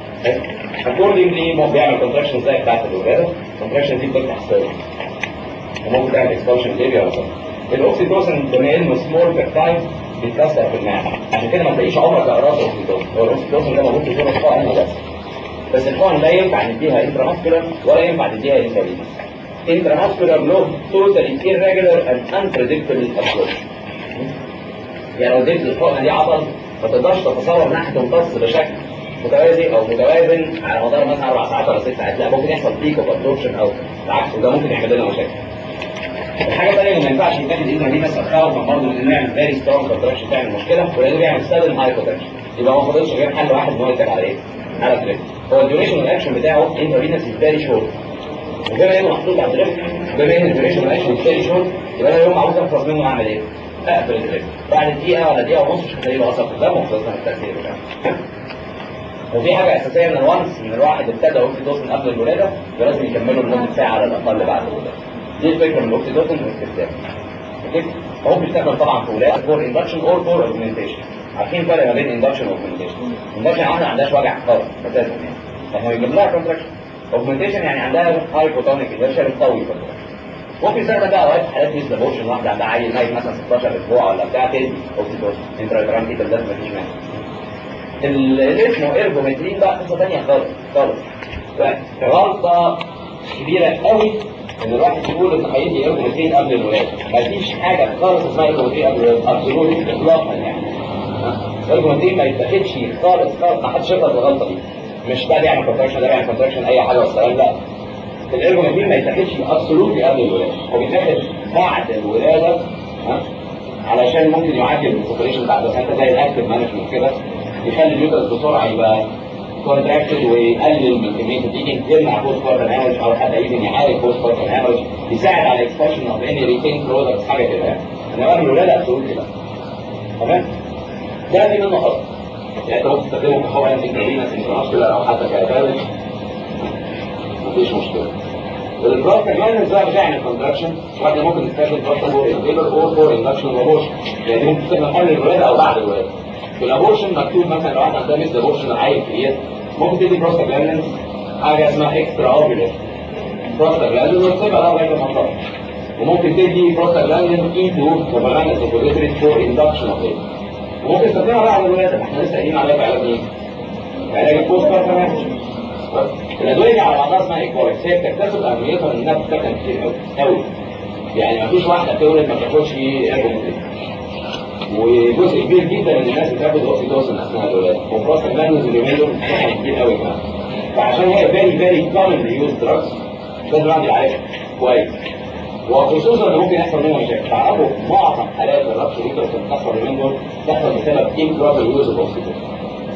اكوردنجلي بيعمل كونتراكشن زي بتاعت الولاده الكونتراكشن دي بتفتح السيرفس وممكن تعمل اكسبانشن ليبيا ولا الاوكسيتوسن بما انه سمول بيبتايد بيتكسر في المعده عشان كده ما تلاقيش عمرك اقراص اوكسيتوسن هو الاوكسيتوسن ده موجود في صوره حقن بس بس الحقن لا ينفع نديها انتراماسكولار ولا ينفع نديها انترافينوس انتراماسكولار له توتالي irregular and unpredictable approach يعني لو اديت الحقنه دي عضل ما تقدرش تتصور انها هتمتص بشكل متوازي او متوازن على مدار مثلا اربع ساعات ولا ست ساعات لا ممكن يحصل بيك اوف ابسوربشن او العكس وده ممكن يعمل لنا مشاكل الحاجه الثانيه اللي ما ينفعش يتاخد ايدنا دي بس اتخوف من برضه ان نعمل فيري سترونج كونتراكشن تعمل مشكله ولانه بيعمل سادن هاي كونتراكشن يبقى ما فاضلش غير حل واحد ان هو يتابع على ايه؟ على تريب هو الديوريشن والاكشن بتاعه انترفينس فيري شورت وبما انه محطوط على تريب بما ان الديوريشن والاكشن فيري شورت يبقى انا يوم عاوز اخلص منه اعمل ايه؟ اقفل التريب بعد دقيقه ولا دقيقه ونص مش هتلاقيه اثر في الدم وخلصنا من التاثير بتاعه وفي حاجه اساسيه من الوانس من الواحد ابتدى اوكسيتوسن قبل الولاده لازم يكملوا لمده ساعه على الاقل بعد الولاده دي الفكره من الاوكسيتوسن والاستخدام اوكي هو بيستخدم طبعا في ولاده فور اندكشن اور فور اوجمنتيشن عارفين الفرق ما بين اندكشن واوجمنتيشن اندكشن واحده ما عندهاش وجع خالص اساسا يعني فاحنا بنجيب لها كونتراكشن اوجمنتيشن يعني عندها هاي فوتونيك انرشيا بتقوي ممكن يستخدم بقى اوقات حالات مثل ابورشن واحده عندها عيل نايم مثلا 16 اسبوع ولا بتاع تدي اوكسيتوسن انترا ده مفيش مانع اللي اسمه ايرجومترين بقى قصه ثانيه خالص خالص غلطه كبيره قوي ان الواحد يقول ان هيدي ايرجومترين قبل الولاده مفيش حاجه خالص اسمها ايرجومترين قبل الولاده ابسولوت اطلاقا يعني ايرجومترين ما يتاخدش خالص خالص ما حدش يغلط الغلطه دي مش ده بيعمل كونتراكشن ده بيعمل كونتراكشن اي حاجه والسلام لا الايرجومترين ما يتاخدش ابسولوت قبل الولاده هو بيتاخد بعد الولاده ها علشان ممكن يعدل السيبريشن بعد بس انت زي الاكتف مانجمنت كده يخلي اليوترس بسرعه يبقى كونتراكتد ويقلل من كميه الديجن يمنع بوست بارتن هامج او حتى يمكن يعالج بوست بارتن هامج يساعد على اكسبشن اوف اني ريتين برودكتس حاجه كده يعني انما قبل الولاده ابسولوت كده تمام ده في منه خطر يعني انت ممكن تستخدمه كحقن انترفينس انترناشونال او حتى كابالج مفيش مشكله البروستاجلاندز بقى بتعمل كونتراكشن واحده ممكن تستخدم بروستاجور انهيبر اور فور اندكشن ابورشن يعني ممكن تستخدم قبل الولاده او بعد الولاده في الابورشن مكتوب مثلا لو واحده عندها مثل ابورشن عايز كبير ممكن تدي بروستاجلاندز حاجه اسمها اكسترا اوفيلر بروستاجلاندز وتسيبها لها لغايه ما تطلع وممكن تدي بروستاجلاندز ايدو بروباجاندز اوفيلتري فور اندكشن اوف وممكن تستخدمها بعد الولاده احنا لسه قايلين عليها في علاج ايه؟ في علاج البوست بارتنر الادويه دي على بعضها اسمها ايكوالكس هي بتكتسب اهميتها انها بتستخدم كتير قوي قوي يعني مفيش واحده بتولد ما تاخدش ايربومتين وجزء كبير جدا من الناس بتاخد اوكسيتوسن اثناء الولاده وبروستاجلاندز اليومين دول بتستخدم كتير قوي كمان فعشان هي فيري فيري كومن يوز دراجز لازم الواحد يعرفها كويس وخصوصا ان ممكن يحصل منها مشاكل تعرفوا معظم حالات الربش اللي بتحصل اليومين دول تحصل بسبب improper يوز اوف اوكسيتوسن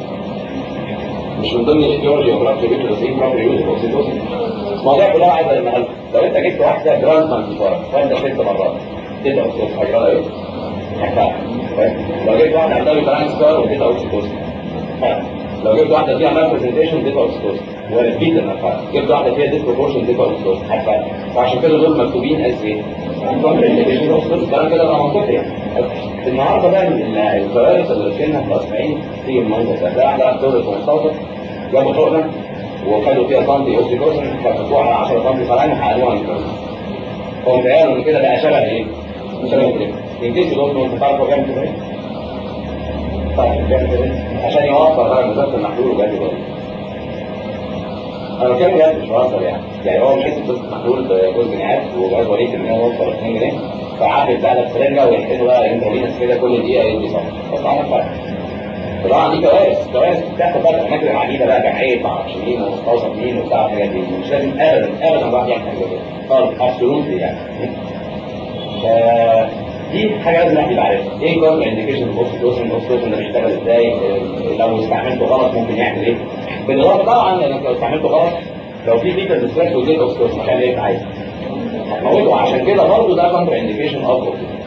مش من ضمن الايديولوجي اوف رابط بيت بس ايه بروبر يوز اوكسيتوسن الموضوع كلها عايز لما لو انت جبت واحده جراند مانتيفار واحده ست مرات تدي اوكسيتوسن هيجرى ايه؟ لو جبت واحده عندها بيترانس ستار واديتها اوكسيتوسن لو جبت واحده فيها مال برزنتيشن اديتها اوكسيتوسن وريبيت النفاق جبت واحده فيها ديسبروبورشن اديتها اوكسيتوسن حتى فعشان كده دول مكتوبين از ايه؟ الكلام كده بقى منطقي يعني النهارده بقى الكوارث اللي رسلنا في اسماعيل في المنظر ده ده واحده راحت دورة المستوطن جابوا حقنه وخدوا فيها سنتي اوكسيتوسن فتحوها على 10 سنتي طالعين وحقنوها من هو متهيأله ان كده بقى شبه ايه؟ شبه كده ينكسر دول انت تعرف هو بيعمل كده ايه؟ طيب بيعمل كده ايه؟ عشان يوفر بقى بالظبط المحلول وجاي برضه انا بتكلم جد مش بهزر يعني يعني هو مش حته بس محلول بجزء جنيهات وجهاز وليد ان هو يوفر 2 جنيه فعافت بقى السرنجه ويحقنوا بقى انترفينس كده كل دقيقه يدي صح بس عمل فرق طبعا دي كوارث كوارث بتاخد بقى الاماكن العديده بقى جمعيه معرفش مين ومستوصف مين وبتاع الحاجات دي مش لازم ابدا ابدا الواحد يعمل حاجه زي كده خالص ابسولوتلي يعني دي حاجه لازم الواحد يبقى عارفها ايه كونتر انديكيشن الاوكسيتوسن الاوكسيتوسن ده بيشتغل ازاي لو استعملته غلط ممكن يعمل ايه بالاضافه طبعا لانك لو استعملته غلط لو في فيتال ديستراكت وزيت اوكسيتوسن هتعمل ايه عايز هتموته عشان كده برضه ده كونتر انديكيشن اوف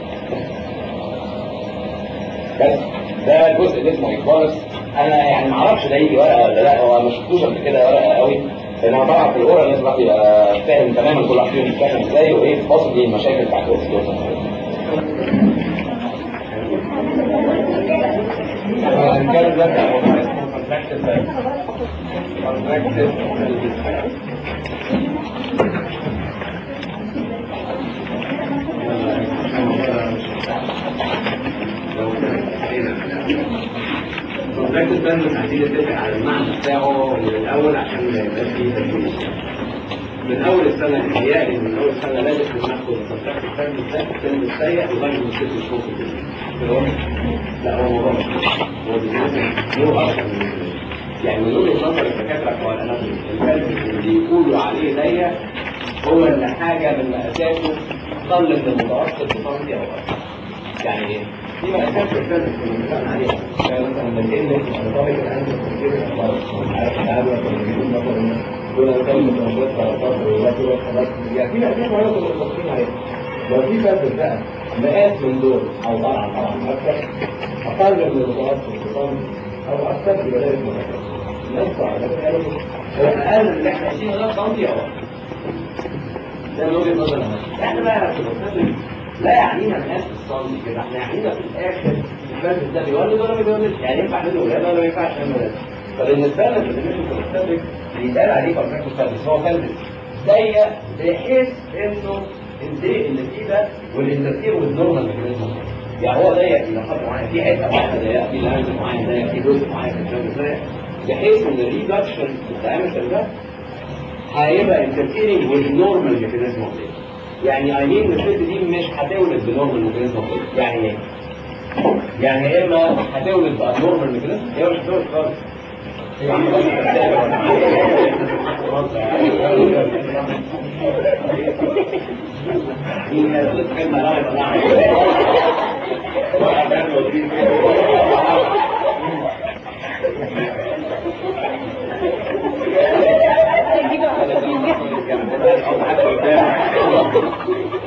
بس ده الجزء اللي اسمه ايكوالس انا يعني ما اعرفش ده يجي ورقه ولا لا هو ما شفتوش قبل كده ورقه قوي لان هو طبعا في الاورا لازم الواحد يبقى فاهم تماما كل واحد فيهم بيتكلم ازاي وايه فاصل ايه المشاكل بتاعت الاوكسيتوسن هنتكلم دلوقتي عن موضوع اسمه contracted contracted كونتراكت بلانز عايزين نتفق على المعنى بتاعه من الاول عشان ما يبقاش فيه تدريس من اول السنه الحقيقه من اول السنه لازم ناخد الكونتراكت بلانز ده السن السيء لغايه من ست شهور كده لا هو موضوع هو له اكثر من يعني من وجهه نظر الدكاتره بتوع الاناتومي الفرد اللي بيقولوا عليه ضيق هو اللي حاجه من مقاساته اقل من المتوسط بسنتي او اكثر يعني ايه؟ في مقاسات في الفرد اللي بنتكلم عليها يعني مثلا من الاندكس الاناتوميك الاناتوميك عارف التعامل مثلا دول الكلمة تنشيط حركات وولاد وحركات يعني في مقاسات معينة كنا متفقين عليها لو في فرد بقى مقاس من دول او طبعا طبعا اكثر اقل من المتوسط بسنتي او اكثر يبقى ده اسمه نرفع لكن قالوا هو اقل من اللي احنا عايزينه ده سنتي او اكثر ده من وجهه نظرنا احنا بقى في المستقبل لا يعنينا مقاس السنتي كده احنا يعنينا في الاخر الفرد ده بيولد ولا ما بيولدش يعني ينفع منه ولاده ولا ما ينفعش منه ولاده فبالنسبه لنا في الديميشن في المستقبل بيتقال عليه كونتراكت سيرفيس هو فلس ضيق بحيث انه الضيق اللي فيه ده والانترفير والنورمال ميكانيزم يعني هو ضيق الى حد معين في حته واحده ضيقه في لامس معين ضيق في جزء معين في الجنب ضيق بحيث ان الريدكشن الدايمتر ده هيبقى انترفيرنج والنورمال ميكانيزم يعني اي مين الست دي مش هتولد بنورمال ميكانيزم يعني ايه؟ يعني يا اما هتولد بقى نورمال ميكانيزم يا مش هتولد خالص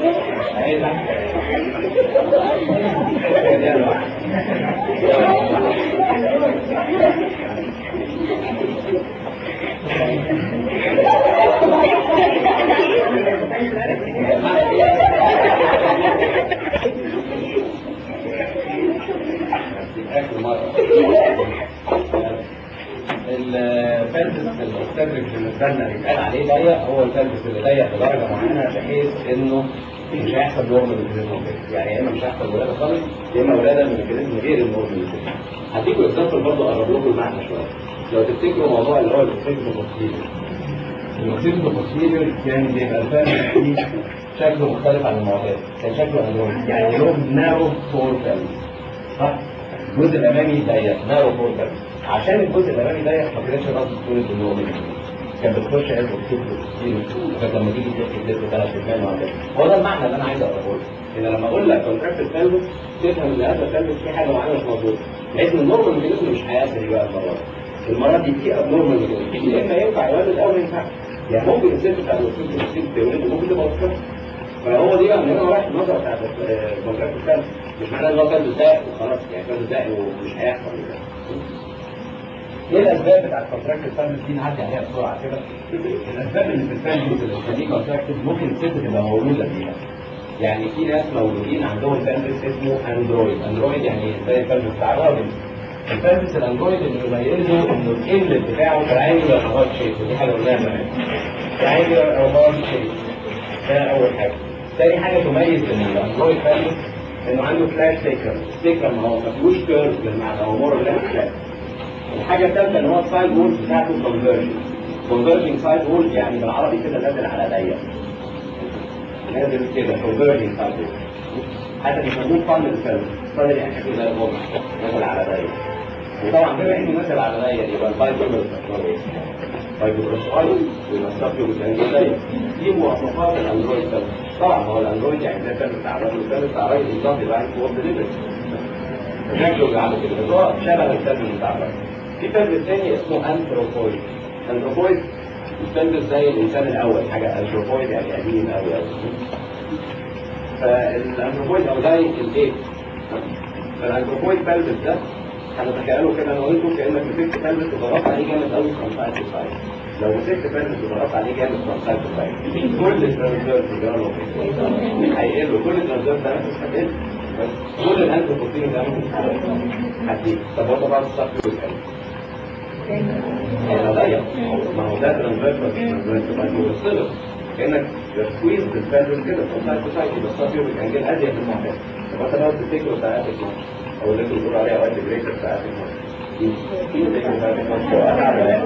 Thank you. اخر مره الفلتس المستدرك بالنسبه لنا يتقال عليه ضيق هو الفلتس اللي ضيق بدرجه معينه بحيث انه مش هيحصل نورمال ميكانيزم يعني يا اما مش هيحصل ولاده خالص يا اما ولاده من ميكانيزم غير النورمال هديكم اكزامبل برضه اقرب لكم المعنى شويه لو تفتكروا موضوع اللي هو الاوكسيدو بوستيريور الاوكسيدو بوستيريور كان بيبقى الفلتس فيه شكله مختلف عن المعتاد كان شكله اندرويد يعني له نارو فور صح الجزء الامامي ضيق نارو فور عشان الجزء الامامي ضيق ما كانتش راس طول النور كانت بتخش قلب وتشوف كانت لما تيجي تحكي الجسم ثلاث اثنين وهكذا هو ده المعنى اللي انا عايز اقوله ان لما اقول لك كونتراكت الفلس تفهم ان هذا الفلس في حاجه معينه مش مظبوطه بحيث ان النورمال ميكانيزم مش هيأثر بقى المره دي المره دي في ابنورمال ميكانيزم يا اما ينفع يولد او ما ينفعش يعني ممكن الست بتاع الوسيط الوسيط تولد وممكن تبقى وسيط فهو دي بقى من هنا رايح النظر بتاعت كونتراكت الفلس مش معناه ان هو فلس داق وخلاص يعني فلس داق ومش هيحصل ايه الاسباب بتاعت كونتراكت الفلس دي نعدي عليها بسرعه كده الاسباب اللي في الفلس اللي بتخليه كونتراكت ممكن الست تبقى مولوده فيها يعني في ناس مولودين عندهم فلس اسمه اندرويد اندرويد يعني زي الفلس بتاع الراجل الفلس الاندرويد اللي يميزه انه الانلت بتاعه ترينجلر او هارد شيب ودي حاجه قلناها زمان ترينجلر او هارد شيب ده اول حاجه تاني حاجه تميز الاندرويد فلس انه عنده فلاش سيكر سيكر ما هو ما فيهوش كيرف بالمعنى هو مور ولا فلاش الحاجه الثالثه ان هو السايد وول بتاعته كونفرجن كونفرجن سايد وول يعني بالعربي كده نازل على ضيق نازل كده كونفرجن سايد وول حتى بيسموه فن الفيلم فن يعني شكله زي الوضع نازل على ضيق وطبعا بما انه نازل على ضيق يبقى الفايد وول طيب الرسائل والمستقبل والتنجيل ضيق دي مواصفات الاندرويد فيلم طبعا هو الاندرويد يعني ده فيلم بتاع الراجل والفيلم بتاع الراجل بالظبط يبقى عارف هو ديليفري شكله بيعمل كده بس هو شبه الفيلم بتاع الراجل في فيلم تاني اسمه انثروبويد انثروبويد مستلبس زي الانسان الاول حاجه انثروبويد يعني قديم قوي قوي فالانثروبويد او زي الايه فالانثروبويد بلبس ده هنتخيله كده انا وانتم كانك مسكت بلبس وضغطت عليه جامد قوي من سايد تو سايد لو مسكت بلبس وضغطت عليه جامد من سايد تو سايد كل الترانزيرز يجربوا هيقل كل الترانزيرز ده هتقل بس كل الانثروبويد ده هتزيد طب هو طبعا الصف والقلب يعني ضيق ما هو ده ترانزفيرس بيوصلك كانك تسويز بالفعل كده فصايد فصايد بس الصافي والانجل ازيد من المعتاد طب انت لو تفتكروا ساعات الماتش او اللي انتوا بتقولوا عليها وقت بريكر ساعات الماتش دي تفتكروا ساعات الماتش وقع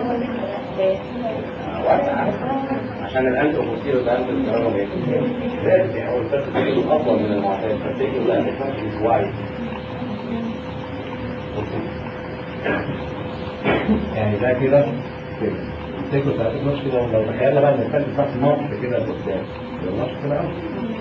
وقع عشان الانتروبوستيرو ده انت الكهرباء لازم يعني هو الفرق بينه اقوى من المعتاد فتفتكروا ده انت مش واعي يعني ده كده كده تفتكروا ثلاثة نص كده لو تخيلنا بقى ان الفرد بتاعت نص كده لقدام النص كده قوي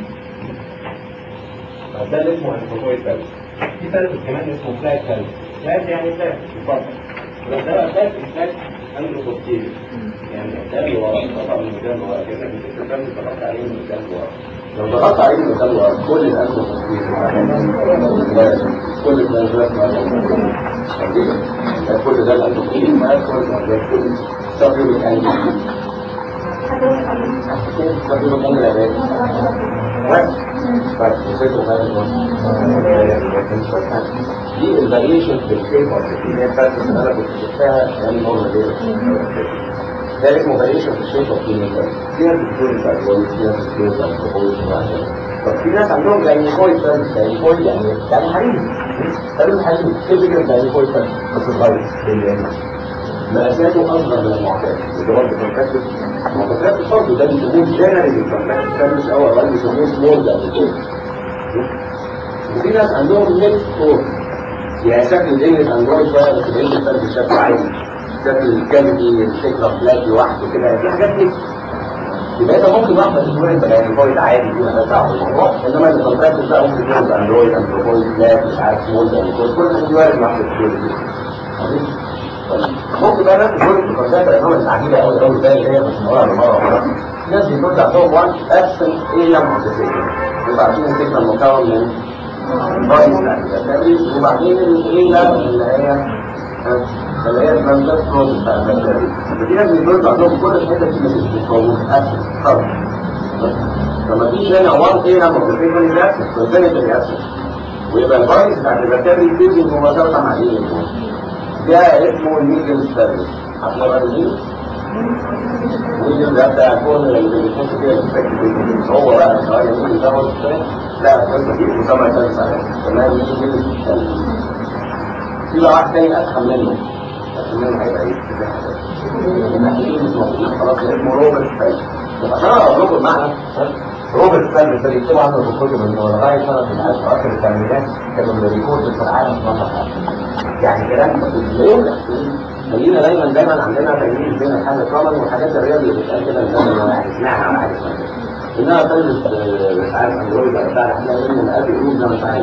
طب ده اللي اسمه انتروبويد فالس في فالس كمان اسمه فلات فالس فلات يعني فلات بالفضل بس ده بقى فلات فلات انتروبوستيريو يعني ده اللي ورا طبعا من قدام ورا كانك مسكت الفالس ضغطت عليه من قدام ورا لو ضغطت عليه من قدام ورا كل الانتروبوستيريو كل الانتروبوستيريو كل ده الأنتوكين ما يدخل كل صبر القلب صبر القلب العباد بس بس وصلت دي الفاريشن في الشيب اللي هي بتاعت اللي انا كنت شفتها ايام النورمال دي ده اسمه فاريشن في الشيب اوف كلينيكال فيها بتكون الفاريول فيها بتكون الفاريول طب في ناس عندهم يعني كويس بس يعني كويس يعني يعني حريم قالوا الحديد كيف فكرة يعني كويس بس صغير مقاساته اصغر من المعتاد اللي برضه كونتراكتد ما كونتراكتد برضه ده بيسموه جنرالي كونتراكتد كان مش اول اول بيسموه سمول ده وفي ناس عندهم ميكس فور يعني شكل الانجليش اندرويد شويه بس الانجليش فرق بشكل عادي شكل الكافيتي الفكره فلات لوحده كده في حاجات ميكس يبقى انت ممكن واحده تقول انت يعني كويس عادي دي مالهاش دعوه بالموضوع انما الكونتراكت بقى ممكن تكون اندرويد انتروبويد فلات مش عارف سمول ده كل الحاجات دي وارد واحده تقول ممكن بقى ناس تقول في الكونتراكت الانواع العجيبه قوي قوي زي اللي هي مش مره مره واحده ناس بيكون عندهم وان ابسنت ايلم اوف ذا يبقى عارفين الفكره مكون من فايس وبعدين الايلم اللي هي اللي هي البلاندات بروز بتاع البكتيريا ففي ناس بيقول عندهم كل الحته دي مش موجوده ابسط خالص فما فيش هنا وان ايه نمبر في الفيجن ابسط كونجنتال ابسط ويبقى الفيروس بتاع البكتيريا يبتدي مباشره مع ايه ده اسمه الميدل سيرفيس هتلاقوا الميدل الميدل ده بتاع كل اللي بيكون فيه السبكتيريا هو بقى سواء الميدل ده هو لا القصه دي مسمى ثالث عليها تمام ميدل سيرفيس في بقى واحد تاني اسخن منه اسخن منه هيبقى ايه؟ الناحيتين مش موجودين خلاص اسمه روبرت سيرفيس عشان اقول لكم المعنى روبرت سيرفيس ده بيكتبوا عنه في الكتب انه لغايه سنه من اواخر الثمانينات كانوا من الريكورد في العالم في مصر يعني كلام ليه؟ خلينا دايما دايما عندنا تمييز بين الحاجه كومن والحاجات الريال اللي بتتقال كده دايما يعني سمعها على حاجه انها تلبس مش عارف اندرويد ولا بتاع احنا قلنا ان ابي يقول ده مش عارف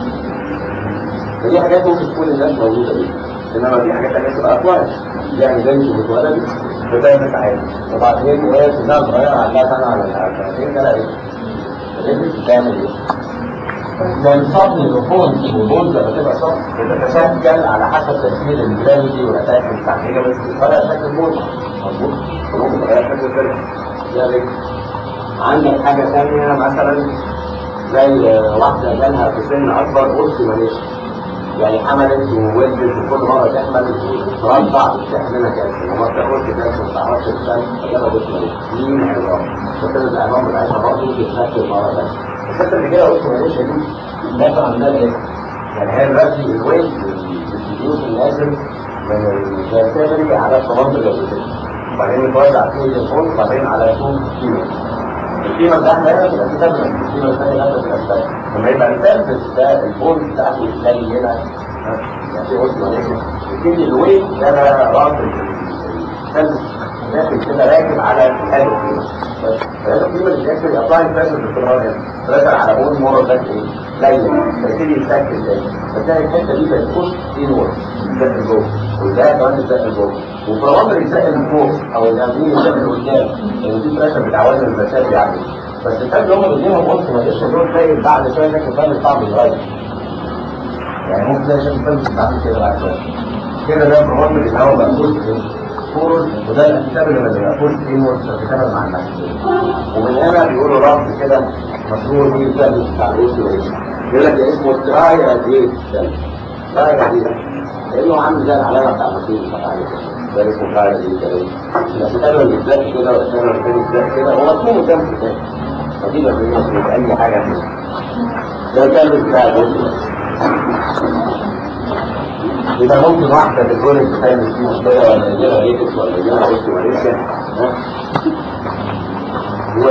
فدي حاجات ممكن تكون الناس موجوده دي انما في حاجات تانيه تبقى اكوان يعني بنت بتولد بتعمل عادي وبعدين وهي سنها صغيره عندها سنه على سنتين كده ايه؟ البنت بتعمل ايه؟ لان صدم البونز والبونز لما تبقى صدم بتتشكل على حسب تاثير الجرافيتي والاتاك بتاع هي بس بتغير شكل البونز مظبوط ممكن تغير شكل الفيلم يعني عندك حاجه ثانيه مثلا زي واحده جالها في سن اكبر قرص ماليش يعني حملت وولدت وكل مره تحمل وترضع بتحملها كالسيوم وما بتاخدش كالسيوم ما تعرفش الكلام فجابها قرص ماليش دي عظام فكده العظام بتاعتها برضه بتتشكل مره ثانيه الفكره اللي كده قلت ماليش دي دافع عن ده ايه؟ يعني هي دلوقتي الويت الديستريبيوشن نازل من الفيرتيبري على الصمام الجوزيه وبعدين يتوزع فيه الفوق وبعدين على طول كيلو القيمه بتاعتها هنا بتبقى في ثمن القيمه الثانيه هنا بتبقى ثانيه لما يبقى الفيرتس ده البول بتاعته قليل هنا يعني في قلت ماليش يبتدي الويت ده راس الفيرتس داخل كده راكب على هذا القيمه فهذا القيمه اللي بيحصل ابلاين فيرتس باستمرار هنا راجع على بول مره ده ايه؟ قليل فيبتدي يتاكد تاني فتلاقي الحته دي بقت بوش انورد يتزقل جوه وده كمان يتزقل جوه وطالما يتزقل من فوق او الامين يتزقل قدام لان في بريشر بتاع وزن المسافه يعني بس الفرق اللي هم بيديهم قلت ما يقدرش دول تلاقي بعد شويه شكل الفرق الطعم يتغير يعني ممكن تلاقي شكل الفرق بتاعته كده بعد شويه كده ده برومتر اللي هو بقى بوش فورورد وده الكتاب اللي بيبقى بوش انورد فبيتكلم مع الناس ومن هنا بيقولوا رفض كده مشهور بيه الفرق بتاع الوش يقول لك اسمه تراي راديت تراي راديت لانه عامل زي العلامه بتاع المسيح بتاع ده اسمه تراي راديت بس الكلمه بالذات كده والكلمه الثانيه بالذات كده هو مفهوم قدام الكتاب فدي لو في اي حاجه ده الكلمه بتاع الوش يبقى ممكن واحدة تتولد بتعمل فيه مشكلة ولا يجيلها ريكس ولا يجيلها وسط ماليزيا و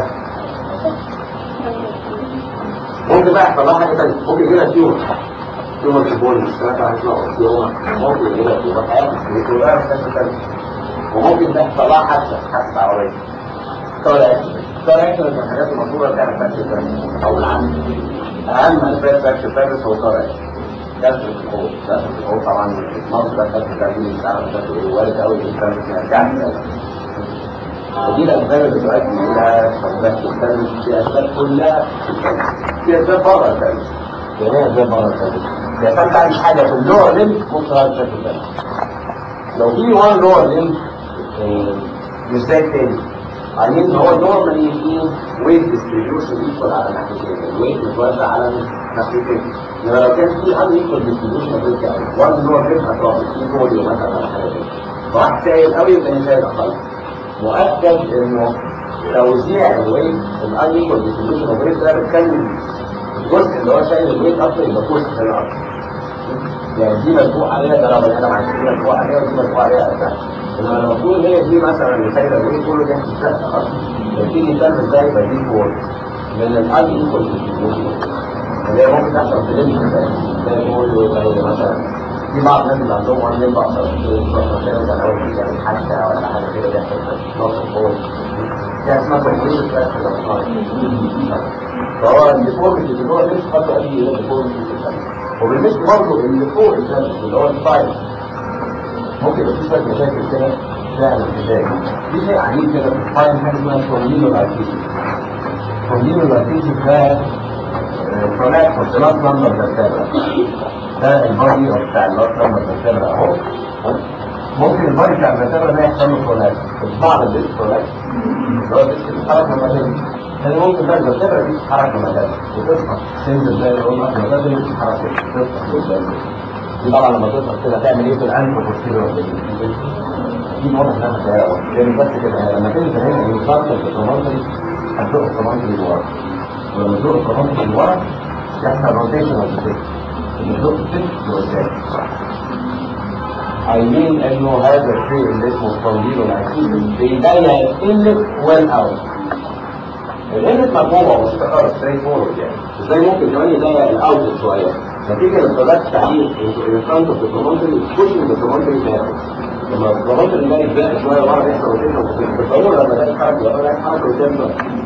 ممكن بقى يحصل لها حاجة تانية ممكن يجيلها تيومر تيومر في البول مش ثلاثة عايز نقص تيومر ممكن يجيلها تيومر حياتي يجيلها مستشفى تانية وممكن تحصل لها حادثة حادثة عربية طالع طالع من الحاجات المشهورة بتاعت فاكس أو العكس أهم أسباب فاكس فاكس هو طالع كسر الحقوق كسر الحقوق طبعا مصر ده كسر تأمين مش عارف كسر ايه وارد قوي الانسان مش يرجع ودي الاسباب اللي تؤدي الى صدمات الثلج في اسباب كلها في اسباب بره الثلج يعني ايه اسباب بره الثلج؟ يعني انت تعمل حاجه في اللور ليمب ممكن هذا الشكل الثلج لو في وان لور ليمب مش زي التاني عارفين هو نورمالي في ويت ديستريبيوشن ايكوال على ناحيتين الويت متوزع على ناحيتين انما لو كان في ان ايكوال ديستريبيوشن اوف ويت يعني وان لور ليمب هتروح في فوليو مثلا على حاجه كده فواحد سائل قوي يبقى سائل اقل مؤكد انه توزيع الويت الان ايكوال ديستريبيوشن اوف ويت ده بتخلي الجزء اللي هو شايل الويت اصلا يبقى فوق هنا اكتر يعني دي مسبوق عليها ده لو بنتكلم عن دي مسبوق عليها ودي مسبوق عليها اساسا انما لو المفروض هي دي مثلا اللي شايله الويت كله ده هتتسقى اصلا يبتدي تعمل ازاي يبقى دي فوق من الان ايكوال ديستريبيوشن اللي هي ممكن تحصل في ليميت زي فوليو زي مثلا في بعض الناس اللي عندهم وان ليمب اكتر مثلا كان اول ما يعمل حادثه ولا حاجه كده بيحصل نقص الفول دي اسمها تمرين الفراخ فهو الديفورميتي اللي هو ليش قد يؤدي الى ديفورميتي في الفم وبالنسبه برضه اللي فوق الفم اللي هو السباين ممكن يبقى في شويه مشاكل كده فعلا ازاي في شيء عجيب كده في السباين حاجه اسمها كوندينو لايتيشن كوندينو لايتيشن ده برونات بلاد نمبر فيرتبرا ده البادي بتاع اللاترال ماتيريال اهو ممكن البادي بتاع الماتيريال ده يحصل له كولاكس بعض الديسك كولاكس اللي هو الديسك بيتحرك لما تنزل يعني ممكن بقى الماتيريال دي تتحرك لما تنزل وتسقط تنزل زي اللي قلنا لما تنزل تتحرك تسقط قدام دي طبعا لما تسقط كده تعمل ايه في الانف والبوستيريور دي واضح انها متضايقه يعني بس كده لما تنزل هنا ينفرط الكومنتري هتزق الكومنتري لورا ولما تزق الكومنتري لورا يحصل روتيشن اوف ذا الزق الست لقدام عايزين انه هذا الشيء اللي اسمه تنظيم العكسي بيضيق الانلت والاوت الانلت مفهومه ومستقر ستريت فورورد يعني ازاي ممكن كمان يضيق الاوت شويه نتيجه للصدات تعليق الفرونت اوف الكومنتري بوشنج الكومنتري باك لما الكومنتري ده يتزق شويه ورا يحصل روتيشن بالضروره لما ده يتحرك ورا ده يتحرك قدام